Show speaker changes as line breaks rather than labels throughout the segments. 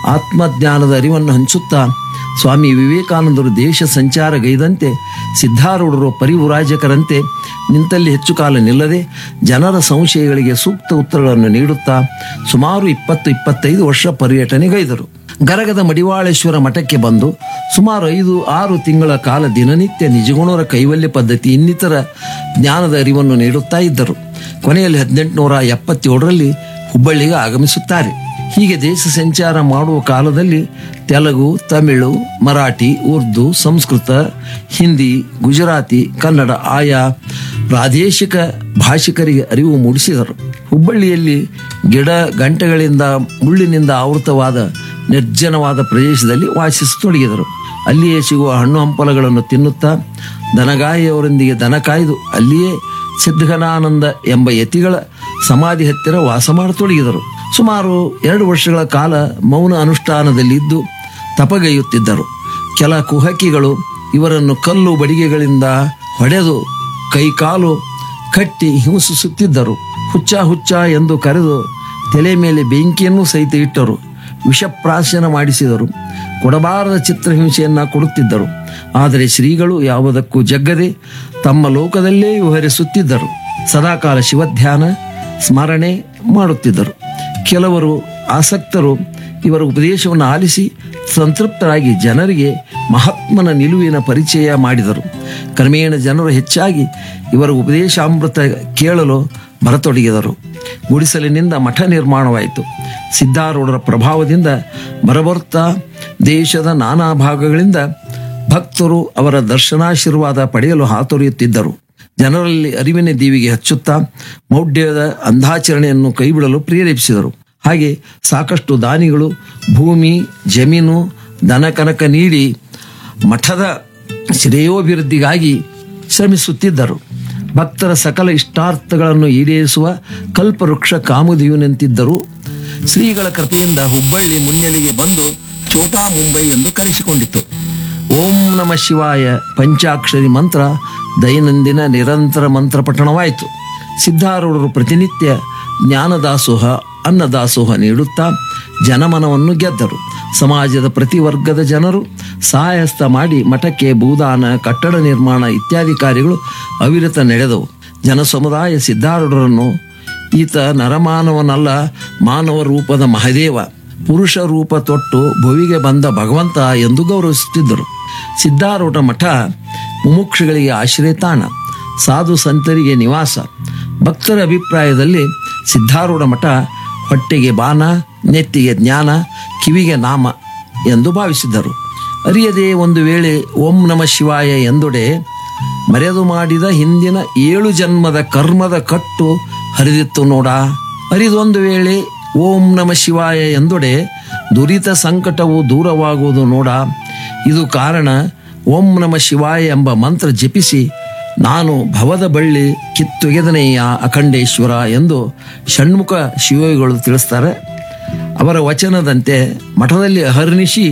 ಆತ್ಮಜ್ಞಾನದ ಅರಿವನ್ನು ಹಂಚುತ್ತಾ ಸ್ವಾಮಿ ವಿವೇಕಾನಂದರು ದೇಶ ಸಂಚಾರಗೈದಂತೆ ಸಿದ್ಧಾರೂಢರು ಪರಿವ್ರಾಜಕರಂತೆ ನಿಂತಲ್ಲಿ ಹೆಚ್ಚು ಕಾಲ ನಿಲ್ಲದೆ ಜನರ ಸಂಶಯಗಳಿಗೆ ಸೂಕ್ತ ಉತ್ತರಗಳನ್ನು ನೀಡುತ್ತಾ ಸುಮಾರು ಇಪ್ಪತ್ತು ಇಪ್ಪತ್ತೈದು ವರ್ಷ ಪರ್ಯಟನೆಗೈದರು ಗರಗದ ಮಡಿವಾಳೇಶ್ವರ ಮಠಕ್ಕೆ ಬಂದು ಸುಮಾರು ಐದು ಆರು ತಿಂಗಳ ಕಾಲ ದಿನನಿತ್ಯ ನಿಜಗುಣರ ಕೈವಲ್ಯ ಪದ್ಧತಿ ಇನ್ನಿತರ ಜ್ಞಾನದ ಅರಿವನ್ನು ನೀಡುತ್ತಾ ಇದ್ದರು ಕೊನೆಯಲ್ಲಿ ಹದಿನೆಂಟುನೂರ ಎಪ್ಪತ್ತೇಳರಲ್ಲಿ ಹುಬ್ಬಳ್ಳಿಗೆ ಆಗಮಿಸುತ್ತಾರೆ ಹೀಗೆ ದೇಶ ಸಂಚಾರ ಮಾಡುವ ಕಾಲದಲ್ಲಿ ತೆಲುಗು ತಮಿಳು ಮರಾಠಿ ಉರ್ದು ಸಂಸ್ಕೃತ ಹಿಂದಿ ಗುಜರಾತಿ ಕನ್ನಡ ಆಯಾ ಪ್ರಾದೇಶಿಕ ಭಾಷಿಕರಿಗೆ ಅರಿವು ಮೂಡಿಸಿದರು ಹುಬ್ಬಳ್ಳಿಯಲ್ಲಿ ಗಿಡ ಗಂಟೆಗಳಿಂದ ಮುಳ್ಳಿನಿಂದ ಆವೃತವಾದ ನಿರ್ಜನವಾದ ಪ್ರದೇಶದಲ್ಲಿ ವಾಸಿಸತೊಡಗಿದರು ಅಲ್ಲಿಯೇ ಸಿಗುವ ಹಣ್ಣು ಹಂಪಲಗಳನ್ನು ತಿನ್ನುತ್ತಾ ದನಗಾಯಿಯವರೊಂದಿಗೆ ದನ ಕಾಯ್ದು ಅಲ್ಲಿಯೇ ಸಿದ್ಧಗಣಾನಂದ ಎಂಬ ಯತಿಗಳ ಸಮಾಧಿ ಹತ್ತಿರ ವಾಸ ಮಾಡತೊಡಗಿದರು ಸುಮಾರು ಎರಡು ವರ್ಷಗಳ ಕಾಲ ಮೌನ ಅನುಷ್ಠಾನದಲ್ಲಿದ್ದು ತಪಗೈಯುತ್ತಿದ್ದರು ಕೆಲ ಕುಹಕಿಗಳು ಇವರನ್ನು ಕಲ್ಲು ಬಡಿಗೆಗಳಿಂದ ಹೊಡೆದು ಕೈಕಾಲು ಕಟ್ಟಿ ಹಿಂಸಿಸುತ್ತಿದ್ದರು ಹುಚ್ಚ ಹುಚ್ಚ ಎಂದು ಕರೆದು ತಲೆ ಮೇಲೆ ಬೆಂಕಿಯನ್ನು ಸಹಿತ ಇಟ್ಟರು ವಿಷಪ್ರಾಶನ ಮಾಡಿಸಿದರು ಕೊಡಬಾರದ ಚಿತ್ರಹಿಂಸೆಯನ್ನ ಕೊಡುತ್ತಿದ್ದರು ಆದರೆ ಶ್ರೀಗಳು ಯಾವುದಕ್ಕೂ ಜಗ್ಗದೆ ತಮ್ಮ ಲೋಕದಲ್ಲೇ ವಿವರಿಸುತ್ತಿದ್ದರು ಸದಾಕಾಲ ಶಿವಧ್ಯಾನ ಸ್ಮರಣೆ ಮಾಡುತ್ತಿದ್ದರು ಕೆಲವರು ಆಸಕ್ತರು ಇವರ ಉಪದೇಶವನ್ನು ಆಲಿಸಿ ಸಂತೃಪ್ತರಾಗಿ ಜನರಿಗೆ ಮಹಾತ್ಮನ ನಿಲುವಿನ ಪರಿಚಯ ಮಾಡಿದರು ಕ್ರಮೇಣ ಜನರು ಹೆಚ್ಚಾಗಿ ಇವರ ಉಪದೇಶಾಮೃತ ಕೇಳಲು ಬರತೊಡಗಿದರು ಗುಡಿಸಲಿನಿಂದ ಮಠ ನಿರ್ಮಾಣವಾಯಿತು ಸಿದ್ಧಾರೂಢರ ಪ್ರಭಾವದಿಂದ ಬರಬರ್ತಾ ದೇಶದ ನಾನಾ ಭಾಗಗಳಿಂದ ಭಕ್ತರು ಅವರ ದರ್ಶನಾಶೀರ್ವಾದ ಪಡೆಯಲು ಹಾತೊರೆಯುತ್ತಿದ್ದರು ಜನರಲ್ಲಿ ಅರಿವಿನ ದೀವಿಗೆ ಹಚ್ಚುತ್ತಾ ಮೌಢ್ಯದ ಅಂಧಾಚರಣೆಯನ್ನು ಕೈಬಿಡಲು ಪ್ರೇರೇಪಿಸಿದರು ಹಾಗೆ ಸಾಕಷ್ಟು ದಾನಿಗಳು ಭೂಮಿ ಜಮೀನು ದನಕನಕ ನೀಡಿ ಮಠದ ಶ್ರೇಯೋಭಿವೃದ್ಧಿಗಾಗಿ ಶ್ರಮಿಸುತ್ತಿದ್ದರು ಭಕ್ತರ ಸಕಲ ಇಷ್ಟಾರ್ಥಗಳನ್ನು ಈಡೇರಿಸುವ ಕಲ್ಪವೃಕ್ಷ ಕಾಮಧೇಯುನಂತಿದ್ದರು ಶ್ರೀಗಳ ಕೃಪೆಯಿಂದ ಹುಬ್ಬಳ್ಳಿ ಮುನ್ನೆಲೆಗೆ ಬಂದು ಛೋಟಾ ಮುಂಬೈ ಎಂದು ಕರೆಸಿಕೊಂಡಿತು ಓಂ ನಮ ಶಿವಾಯ ಪಂಚಾಕ್ಷರಿ ಮಂತ್ರ ದೈನಂದಿನ ನಿರಂತರ ಮಂತ್ರ ಪಠಣವಾಯಿತು ಸಿದ್ಧಾರೂಢರು ಪ್ರತಿನಿತ್ಯ ಜ್ಞಾನದಾಸೋಹ ಅನ್ನದಾಸೋಹ ನೀಡುತ್ತಾ ಜನಮನವನ್ನು ಗೆದ್ದರು ಸಮಾಜದ ಪ್ರತಿ ವರ್ಗದ ಜನರು ಸಹಾಯಸ್ತ ಮಾಡಿ ಮಠಕ್ಕೆ ಭೂದಾನ ಕಟ್ಟಡ ನಿರ್ಮಾಣ ಇತ್ಯಾದಿ ಕಾರ್ಯಗಳು ಅವಿರತ ನಡೆದವು ಜನಸಮುದಾಯ ಸಿದ್ಧಾರೂಢರನ್ನು ಈತ ನರಮಾನವನಲ್ಲ ಮಾನವ ರೂಪದ ಮಹದೇವ ಪುರುಷ ರೂಪ ತೊಟ್ಟು ಭುವಿಗೆ ಬಂದ ಭಗವಂತ ಎಂದು ಗೌರವಿಸುತ್ತಿದ್ದರು ಸಿದ್ಧಾರೂಢ ಮಠ ಮುಮುಕ್ಷುಗಳಿಗೆ ಆಶ್ರಯ ತಾಣ ಸಾಧು ಸಂತರಿಗೆ ನಿವಾಸ ಭಕ್ತರ ಅಭಿಪ್ರಾಯದಲ್ಲಿ ಸಿದ್ಧಾರೂಢ ಮಠ ಹೊಟ್ಟೆಗೆ ಬಾನ ನೆತ್ತಿಗೆ ಜ್ಞಾನ ಕಿವಿಗೆ ನಾಮ ಎಂದು ಭಾವಿಸಿದ್ದರು ಅರಿಯದೆ ಒಂದು ವೇಳೆ ಓಂ ನಮ ಶಿವಾಯ ಎಂದೊಡೆ ಮರೆದು ಮಾಡಿದ ಹಿಂದಿನ ಏಳು ಜನ್ಮದ ಕರ್ಮದ ಕಟ್ಟು ಹರಿದಿತ್ತು ನೋಡ ಅರಿದೊಂದು ವೇಳೆ ಓಂ ನಮ ಶಿವಾಯ ಎಂದೊಡೆ ದುರಿತ ಸಂಕಟವು ದೂರವಾಗುವುದು ನೋಡ ಇದು ಕಾರಣ ಓಂ ನಮ ಶಿವಾಯ ಎಂಬ ಮಂತ್ರ ಜಪಿಸಿ ನಾನು ಭವದ ಬಳ್ಳಿ ಕಿತ್ತೊಗೆದನೆಯ ಅಖಂಡೇಶ್ವರ ಎಂದು ಷಣ್ಮುಖ ಶಿವಗಳು ತಿಳಿಸ್ತಾರೆ ಅವರ ವಚನದಂತೆ ಮಠದಲ್ಲಿ ಅಹರ್ನಿಶಿ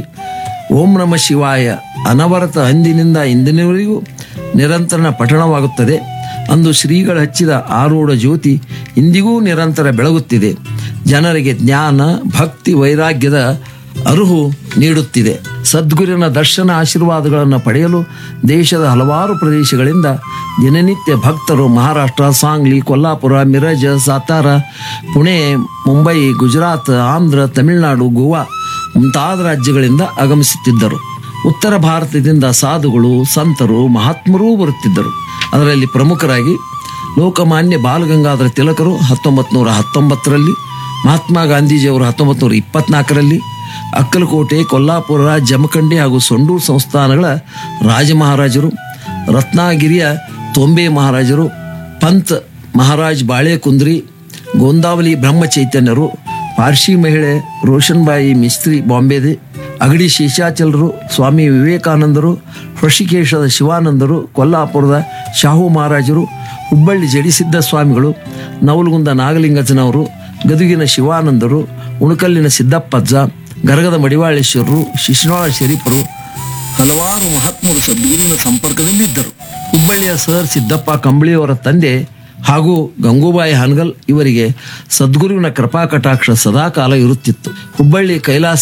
ಓಂ ನಮ ಶಿವಾಯ ಅನವರತ ಅಂದಿನಿಂದ ಇಂದಿನವರೆಗೂ ನಿರಂತರ ಪಠಣವಾಗುತ್ತದೆ ಅಂದು ಶ್ರೀಗಳು ಹಚ್ಚಿದ ಆರೂಢ ಜ್ಯೋತಿ ಇಂದಿಗೂ ನಿರಂತರ ಬೆಳಗುತ್ತಿದೆ ಜನರಿಗೆ ಜ್ಞಾನ ಭಕ್ತಿ ವೈರಾಗ್ಯದ ಅರುಹು ನೀಡುತ್ತಿದೆ ಸದ್ಗುರಿನ ದರ್ಶನ ಆಶೀರ್ವಾದಗಳನ್ನು ಪಡೆಯಲು ದೇಶದ ಹಲವಾರು ಪ್ರದೇಶಗಳಿಂದ ದಿನನಿತ್ಯ ಭಕ್ತರು ಮಹಾರಾಷ್ಟ್ರ ಸಾಂಗ್ಲಿ ಕೊಲ್ಲಾಪುರ ಮಿರಜ್ ಸಾತಾರ ಪುಣೆ ಮುಂಬೈ ಗುಜರಾತ್ ಆಂಧ್ರ ತಮಿಳುನಾಡು ಗೋವಾ ಮುಂತಾದ ರಾಜ್ಯಗಳಿಂದ ಆಗಮಿಸುತ್ತಿದ್ದರು ಉತ್ತರ ಭಾರತದಿಂದ ಸಾಧುಗಳು ಸಂತರು ಮಹಾತ್ಮರೂ ಬರುತ್ತಿದ್ದರು ಅದರಲ್ಲಿ ಪ್ರಮುಖರಾಗಿ ಲೋಕಮಾನ್ಯ ಬಾಲಗಂಗಾಧರ ತಿಲಕರು ಹತ್ತೊಂಬತ್ತು ನೂರ ಹತ್ತೊಂಬತ್ತರಲ್ಲಿ ಮಹಾತ್ಮ ಗಾಂಧೀಜಿಯವರು ಹತ್ತೊಂಬತ್ತು ನೂರ ಇಪ್ಪತ್ನಾಲ್ಕರಲ್ಲಿ ಅಕ್ಕಲಕೋಟೆ ಕೊಲ್ಲಾಪುರ ಜಮಖಂಡಿ ಹಾಗೂ ಸೊಂಡೂರು ಸಂಸ್ಥಾನಗಳ ರಾಜಮಹಾರಾಜರು ರತ್ನಾಗಿರಿಯ ತೊಂಬೆ ಮಹಾರಾಜರು ಪಂತ್ ಮಹಾರಾಜ್ ಬಾಳೆಕುಂದ್ರಿ ಗೋಂದಾವಲಿ ಬ್ರಹ್ಮಚೈತನ್ಯರು ಪಾರ್ಸಿ ಮಹಿಳೆ ರೋಷನ್ಬಾಯಿ ಮಿಸ್ತ್ರಿ ಬಾಂಬೆದೆ ಅಗಡಿ ಶೇಷಾಚಲರು ಸ್ವಾಮಿ ವಿವೇಕಾನಂದರು ಹೃಷಿಕೇಶದ ಶಿವಾನಂದರು ಕೊಲ್ಲಾಪುರದ ಶಾಹು ಮಹಾರಾಜರು ಹುಬ್ಬಳ್ಳಿ ಜಡಿಸಿದ್ದ ಸ್ವಾಮಿಗಳು ನವಲಗುಂದ ನಾಗಲಿಂಗಜ್ಜನವರು ಗದುಗಿನ ಶಿವಾನಂದರು ಉಣಕಲ್ಲಿನ ಸಿದ್ದಪ್ಪಜ್ಜ ಗರಗದ ಮಡಿವಾಳೇಶ್ವರರು ಶಿಶುನಾಳ ಶರೀಫರು ಹಲವಾರು ಮಹಾತ್ಮರು ಸದ್ಗುರುವಿನ ಸಂಪರ್ಕದಲ್ಲಿದ್ದರು ಹುಬ್ಬಳ್ಳಿಯ ಸರ್ ಸಿದ್ದಪ್ಪ ಕಂಬಳಿಯವರ ತಂದೆ ಹಾಗೂ ಗಂಗೂಬಾಯಿ ಹಾನಗಲ್ ಇವರಿಗೆ ಸದ್ಗುರುವಿನ ಕೃಪಾ ಕಟಾಕ್ಷ ಸದಾಕಾಲ ಇರುತ್ತಿತ್ತು ಹುಬ್ಬಳ್ಳಿ ಕೈಲಾಸ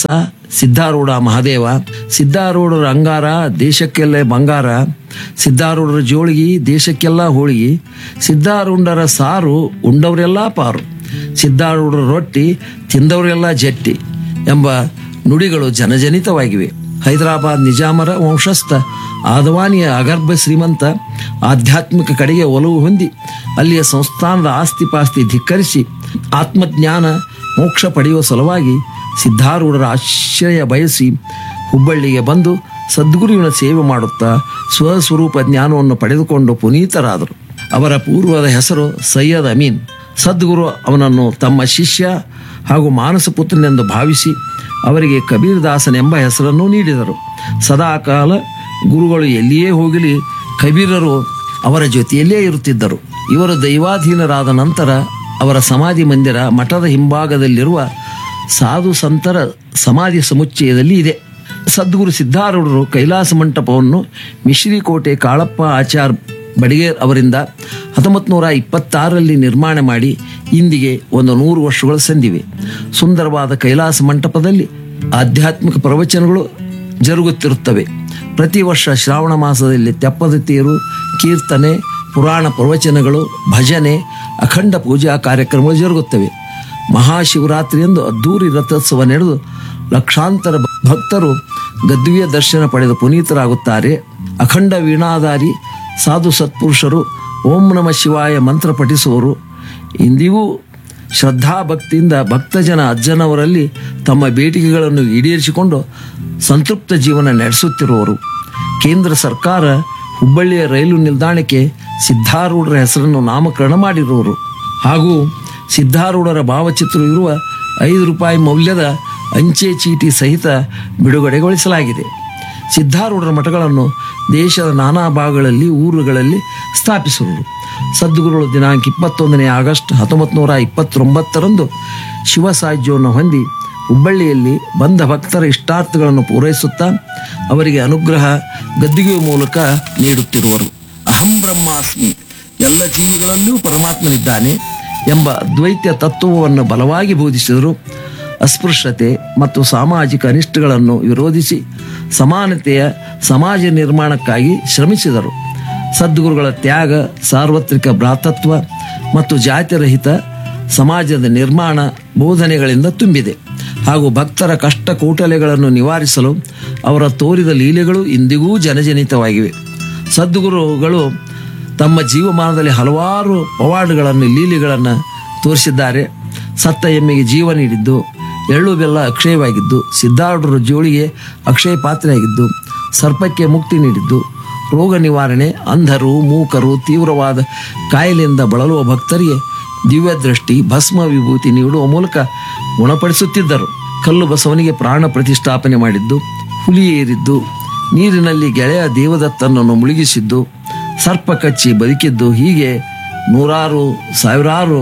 ಸಿದ್ಧಾರೂಢ ಮಹಾದೇವ ಸಿದ್ಧಾರೂಢರ ಅಂಗಾರ ದೇಶಕ್ಕೆಲ್ಲ ಬಂಗಾರ ಸಿದ್ಧಾರೂಢರ ಜೋಳಿಗಿ ದೇಶಕ್ಕೆಲ್ಲ ಹೋಳಿಗೆ ಸಿದ್ಧಾರೂಢರ ಸಾರು ಉಂಡವರೆಲ್ಲ ಪಾರು ಸಿದ್ಧಾರೂಢರ ರೊಟ್ಟಿ ತಿಂದವರೆಲ್ಲ ಜಟ್ಟಿ ಎಂಬ ನುಡಿಗಳು ಜನಜನಿತವಾಗಿವೆ ಹೈದರಾಬಾದ್ ನಿಜಾಮರ ವಂಶಸ್ಥ ಆದವಾನಿಯ ಅಗರ್ಭ ಶ್ರೀಮಂತ ಆಧ್ಯಾತ್ಮಿಕ ಕಡೆಗೆ ಒಲವು ಹೊಂದಿ ಅಲ್ಲಿಯ ಸಂಸ್ಥಾನದ ಆಸ್ತಿ ಪಾಸ್ತಿ ಧಿಕ್ಕರಿಸಿ ಆತ್ಮಜ್ಞಾನ ಮೋಕ್ಷ ಪಡೆಯುವ ಸಲುವಾಗಿ ಸಿದ್ಧಾರೂಢರ ಆಶ್ರಯ ಬಯಸಿ ಹುಬ್ಬಳ್ಳಿಗೆ ಬಂದು ಸದ್ಗುರುವಿನ ಸೇವೆ ಮಾಡುತ್ತಾ ಸ್ವಸ್ವರೂಪ ಜ್ಞಾನವನ್ನು ಪಡೆದುಕೊಂಡು ಪುನೀತರಾದರು ಅವರ ಪೂರ್ವದ ಹೆಸರು ಸೈಯದ್ ಅಮೀನ್ ಸದ್ಗುರು ಅವನನ್ನು ತಮ್ಮ ಶಿಷ್ಯ ಹಾಗೂ ಮಾನಸ ಪುತ್ರನೆಂದು ಭಾವಿಸಿ ಅವರಿಗೆ ಕಬೀರದಾಸನೆಂಬ ಹೆಸರನ್ನು ನೀಡಿದರು ಸದಾಕಾಲ ಗುರುಗಳು ಎಲ್ಲಿಯೇ ಹೋಗಲಿ ಕಬೀರರು ಅವರ ಜೊತೆಯಲ್ಲೇ ಇರುತ್ತಿದ್ದರು ಇವರು ದೈವಾಧೀನರಾದ ನಂತರ ಅವರ ಸಮಾಧಿ ಮಂದಿರ ಮಠದ ಹಿಂಭಾಗದಲ್ಲಿರುವ ಸಾಧು ಸಂತರ ಸಮಾಧಿ ಸಮುಚ್ಚಯದಲ್ಲಿ ಇದೆ ಸದ್ಗುರು ಸಿದ್ಧಾರೂಢರು ಕೈಲಾಸ ಮಂಟಪವನ್ನು ಮಿಶ್ರಿಕೋಟೆ ಕಾಳಪ್ಪ ಆಚಾರ್ ಬಡಿಗೇರ್ ಅವರಿಂದ ಹತ್ತೊಂಬತ್ತು ನೂರ ಇಪ್ಪತ್ತಾರರಲ್ಲಿ ನಿರ್ಮಾಣ ಮಾಡಿ ಇಂದಿಗೆ ಒಂದು ನೂರು ವರ್ಷಗಳು ಸಂದಿವೆ ಸುಂದರವಾದ ಕೈಲಾಸ ಮಂಟಪದಲ್ಲಿ ಆಧ್ಯಾತ್ಮಿಕ ಪ್ರವಚನಗಳು ಜರುಗುತ್ತಿರುತ್ತವೆ ಪ್ರತಿ ವರ್ಷ ಶ್ರಾವಣ ಮಾಸದಲ್ಲಿ ತೆಪ್ಪದ ತೇರು ಕೀರ್ತನೆ ಪುರಾಣ ಪ್ರವಚನಗಳು ಭಜನೆ ಅಖಂಡ ಪೂಜಾ ಕಾರ್ಯಕ್ರಮಗಳು ಜರುಗುತ್ತವೆ ಮಹಾಶಿವರಾತ್ರಿಯಂದು ಅದ್ದೂರಿ ರಥೋತ್ಸವ ನಡೆದು ಲಕ್ಷಾಂತರ ಭಕ್ತರು ಗದ್ದುವಿಯ ದರ್ಶನ ಪಡೆದು ಪುನೀತರಾಗುತ್ತಾರೆ ಅಖಂಡ ವೀಣಾಧಾರಿ ಸಾಧು ಸತ್ಪುರುಷರು ಓಂ ನಮ ಶಿವಾಯ ಮಂತ್ರ ಪಠಿಸುವರು ಇಂದಿಗೂ ಶ್ರದ್ಧಾಭಕ್ತಿಯಿಂದ ಭಕ್ತಜನ ಅಜ್ಜನವರಲ್ಲಿ ತಮ್ಮ ಬೇಡಿಕೆಗಳನ್ನು ಈಡೇರಿಸಿಕೊಂಡು ಸಂತೃಪ್ತ ಜೀವನ ನಡೆಸುತ್ತಿರುವರು ಕೇಂದ್ರ ಸರ್ಕಾರ ಹುಬ್ಬಳ್ಳಿಯ ರೈಲು ನಿಲ್ದಾಣಕ್ಕೆ ಸಿದ್ಧಾರೂಢರ ಹೆಸರನ್ನು ನಾಮಕರಣ ಮಾಡಿರುವರು ಹಾಗೂ ಸಿದ್ಧಾರೂಢರ ಭಾವಚಿತ್ರ ಇರುವ ಐದು ರೂಪಾಯಿ ಮೌಲ್ಯದ ಅಂಚೆ ಚೀಟಿ ಸಹಿತ ಬಿಡುಗಡೆಗೊಳಿಸಲಾಗಿದೆ ಸಿದ್ಧಾರೂಢರ ಮಠಗಳನ್ನು ದೇಶದ ನಾನಾ ಭಾಗಗಳಲ್ಲಿ ಊರುಗಳಲ್ಲಿ ಸ್ಥಾಪಿಸುವರು ಸದ್ಗುರುಗಳು ದಿನಾಂಕ ಇಪ್ಪತ್ತೊಂದನೇ ಆಗಸ್ಟ್ ಹತ್ತೊಂಬತ್ತು ನೂರ ಇಪ್ಪತ್ತೊಂಬತ್ತರಂದು ಶಿವಸಾಹಿತ್ಯವನ್ನು ಹೊಂದಿ ಹುಬ್ಬಳ್ಳಿಯಲ್ಲಿ ಬಂದ ಭಕ್ತರ ಇಷ್ಟಾರ್ಥಗಳನ್ನು ಪೂರೈಸುತ್ತಾ ಅವರಿಗೆ ಅನುಗ್ರಹ ಗದ್ದಿಗೆಯ ಮೂಲಕ ನೀಡುತ್ತಿರುವರು ಅಹಂ ಬ್ರಹ್ಮಾಸ್ಮಿ ಎಲ್ಲ ಜೀವಿಗಳಲ್ಲೂ ಪರಮಾತ್ಮನಿದ್ದಾನೆ ಎಂಬ ದ್ವೈತ ತತ್ವವನ್ನು ಬಲವಾಗಿ ಬೋಧಿಸಿದರು ಅಸ್ಪೃಶ್ಯತೆ ಮತ್ತು ಸಾಮಾಜಿಕ ಅನಿಷ್ಟಗಳನ್ನು ವಿರೋಧಿಸಿ ಸಮಾನತೆಯ ಸಮಾಜ ನಿರ್ಮಾಣಕ್ಕಾಗಿ ಶ್ರಮಿಸಿದರು ಸದ್ಗುರುಗಳ ತ್ಯಾಗ ಸಾರ್ವತ್ರಿಕ ಭ್ರಾತತ್ವ ಮತ್ತು ಜಾತಿರಹಿತ ಸಮಾಜದ ನಿರ್ಮಾಣ ಬೋಧನೆಗಳಿಂದ ತುಂಬಿದೆ ಹಾಗೂ ಭಕ್ತರ ಕಷ್ಟ ಕೋಟಲೆಗಳನ್ನು ನಿವಾರಿಸಲು ಅವರ ತೋರಿದ ಲೀಲೆಗಳು ಇಂದಿಗೂ ಜನಜನಿತವಾಗಿವೆ ಸದ್ಗುರುಗಳು ತಮ್ಮ ಜೀವಮಾನದಲ್ಲಿ ಹಲವಾರು ಪವಾಡಗಳನ್ನು ಲೀಲೆಗಳನ್ನು ತೋರಿಸಿದ್ದಾರೆ ಸತ್ತ ಎಮ್ಮೆಗೆ ಜೀವ ನೀಡಿದ್ದು ಎಳ್ಳು ಬೆಲ್ಲ ಅಕ್ಷಯವಾಗಿದ್ದು ಸಿದ್ಧಾರೂಢರ ಜೋಳಿಗೆ ಅಕ್ಷಯ ಪಾತ್ರೆಯಾಗಿದ್ದು ಸರ್ಪಕ್ಕೆ ಮುಕ್ತಿ ನೀಡಿದ್ದು ರೋಗ ನಿವಾರಣೆ ಅಂಧರು ಮೂಕರು ತೀವ್ರವಾದ ಕಾಯಿಲೆಯಿಂದ ಬಳಲುವ ಭಕ್ತರಿಗೆ ದಿವ್ಯ ದೃಷ್ಟಿ ಭಸ್ಮ ವಿಭೂತಿ ನೀಡುವ ಮೂಲಕ ಗುಣಪಡಿಸುತ್ತಿದ್ದರು ಕಲ್ಲು ಬಸವನಿಗೆ ಪ್ರಾಣ ಪ್ರತಿಷ್ಠಾಪನೆ ಮಾಡಿದ್ದು ಹುಲಿ ಏರಿದ್ದು ನೀರಿನಲ್ಲಿ ಗೆಳೆಯ ದೇವದತ್ತನನ್ನು ಮುಳುಗಿಸಿದ್ದು ಸರ್ಪ ಕಚ್ಚಿ ಬದುಕಿದ್ದು ಹೀಗೆ ನೂರಾರು ಸಾವಿರಾರು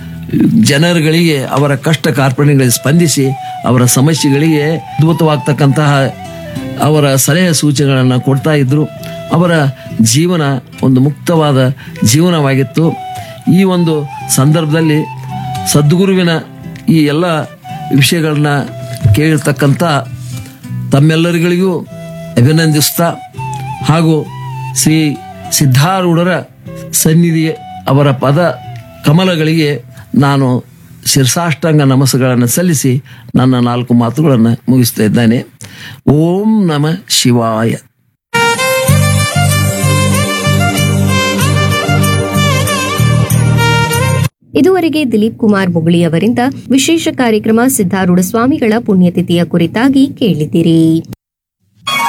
ಜನರುಗಳಿಗೆ ಅವರ ಕಷ್ಟ ಕಾರ್ಪಣ್ಯಗಳಿಗೆ ಸ್ಪಂದಿಸಿ ಅವರ ಸಮಸ್ಯೆಗಳಿಗೆ ಅದ್ಭುತವಾಗ್ತಕ್ಕಂತಹ ಅವರ ಸಲಹೆ ಸೂಚನೆಗಳನ್ನು ಕೊಡ್ತಾ ಇದ್ರು ಅವರ ಜೀವನ ಒಂದು ಮುಕ್ತವಾದ ಜೀವನವಾಗಿತ್ತು ಈ ಒಂದು ಸಂದರ್ಭದಲ್ಲಿ ಸದ್ಗುರುವಿನ ಈ ಎಲ್ಲ ವಿಷಯಗಳನ್ನ ಕೇಳಿರ್ತಕ್ಕಂಥ ತಮ್ಮೆಲ್ಲರಿಗಳಿಗೂ ಅಭಿನಂದಿಸ್ತಾ ಹಾಗೂ ಶ್ರೀ ಸಿದ್ಧಾರೂಢರ ಸನ್ನಿಧಿ ಅವರ ಪದ ಕಮಲಗಳಿಗೆ ನಾನು ಶಿರ್ಸಾಷ್ಟಾಂಗ ನಮಸ್ಗಳನ್ನು ಸಲ್ಲಿಸಿ ನನ್ನ ನಾಲ್ಕು ಮಾತುಗಳನ್ನು ಮುಗಿಸ್ತಾ ಇದ್ದೇನೆ ಓಂ ನಮ ಶಿವಾಯ
ಇದುವರೆಗೆ ದಿಲೀಪ್ ಕುಮಾರ್ ಮುಗುಳಿ ಅವರಿಂದ ವಿಶೇಷ ಕಾರ್ಯಕ್ರಮ ಸಿದ್ಧಾರೂಢ ಸ್ವಾಮಿಗಳ ಪುಣ್ಯತಿಥಿಯ ಕುರಿತಾಗಿ ಕೇಳಿದಿರಿ